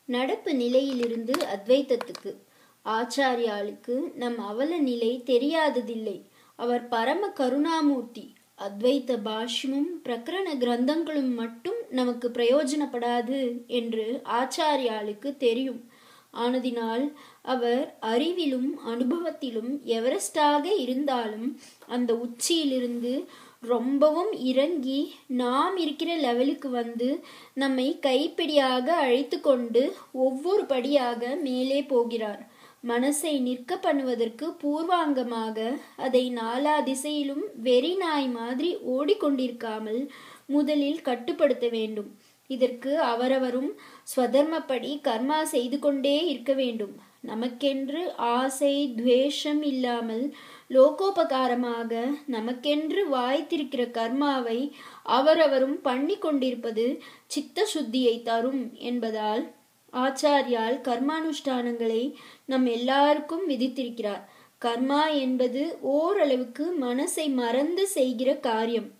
நடப்பு நிலையிலிருந்து அத்வைத்தத்துக்கு ஆச்சாரியாளுக்கு நம் அவல நிலை தெரியாததில்லை அவர் பரம கருணாமூர்த்தி அத்வைத்த பாஷ்யமும் பிரகரண கிரந்தங்களும் மட்டும் நமக்கு பிரயோஜனப்படாது என்று ஆச்சாரியாளுக்கு தெரியும் ஆனதினால் அவர் அறிவிலும் அனுபவத்திலும் எவரெஸ்டாக இருந்தாலும் அந்த உச்சியிலிருந்து ரொம்பவும் இறங்கி நாம் இருக்கிற லெவலுக்கு வந்து நம்மை கைப்பிடியாக அழைத்து கொண்டு ஒவ்வொரு படியாக மேலே போகிறார் மனசை நிற்க பண்ணுவதற்கு பூர்வாங்கமாக அதை நாலா திசையிலும் வெறி நாய் மாதிரி ஓடிக்கொண்டிருக்காமல் முதலில் கட்டுப்படுத்த வேண்டும் இதற்கு அவரவரும் ஸ்வதர்மப்படி கர்மா செய்து கொண்டே இருக்க வேண்டும் நமக்கென்று ஆசை துவேஷம் இல்லாமல் லோகோபகாரமாக நமக்கென்று வாய்த்திருக்கிற கர்மாவை அவரவரும் பண்ணி கொண்டிருப்பது சித்த சுத்தியை தரும் என்பதால் ஆச்சாரியால் கர்மானுஷ்டானங்களை நம் எல்லாருக்கும் விதித்திருக்கிறார் கர்மா என்பது ஓரளவுக்கு மனசை மறந்து செய்கிற காரியம்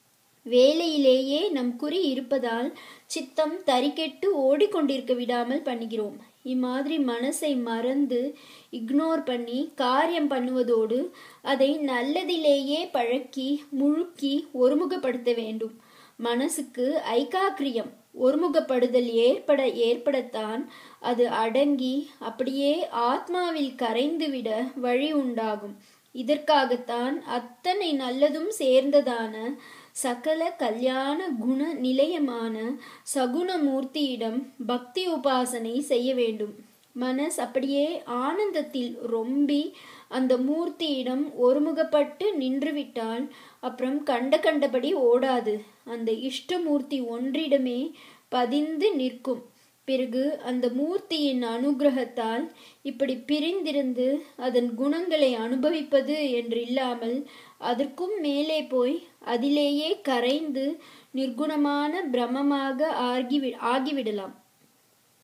வேலையிலேயே நம் குறி இருப்பதால் சித்தம் தறிக்கெட்டு ஓடிக்கொண்டிருக்க விடாமல் பண்ணுகிறோம் இம்மாதிரி மனசை மறந்து இக்னோர் பண்ணி காரியம் பண்ணுவதோடு அதை நல்லதிலேயே பழக்கி முழுக்கி ஒருமுகப்படுத்த வேண்டும் மனசுக்கு ஐகாக்கிரியம் ஒருமுகப்படுதல் ஏற்பட ஏற்படத்தான் அது அடங்கி அப்படியே ஆத்மாவில் கரைந்துவிட வழி உண்டாகும் இதற்காகத்தான் அத்தனை நல்லதும் சேர்ந்ததான சகல கல்யாண குண நிலையமான சகுணமூர்த்தியிடம் பக்தி உபாசனை செய்ய வேண்டும் மனஸ் அப்படியே ஆனந்தத்தில் ரொம்பி அந்த மூர்த்தியிடம் ஒருமுகப்பட்டு நின்றுவிட்டால் அப்புறம் கண்ட கண்டபடி ஓடாது அந்த இஷ்டமூர்த்தி ஒன்றிடமே பதிந்து நிற்கும் பிறகு அந்த மூர்த்தியின் அனுகிரகத்தால் இப்படி பிரிந்திருந்து அதன் குணங்களை அனுபவிப்பது என்று இல்லாமல் அதற்கும் மேலே போய் அதிலேயே கரைந்து நிர்குணமான பிரமமாக ஆகிவி ஆகிவிடலாம்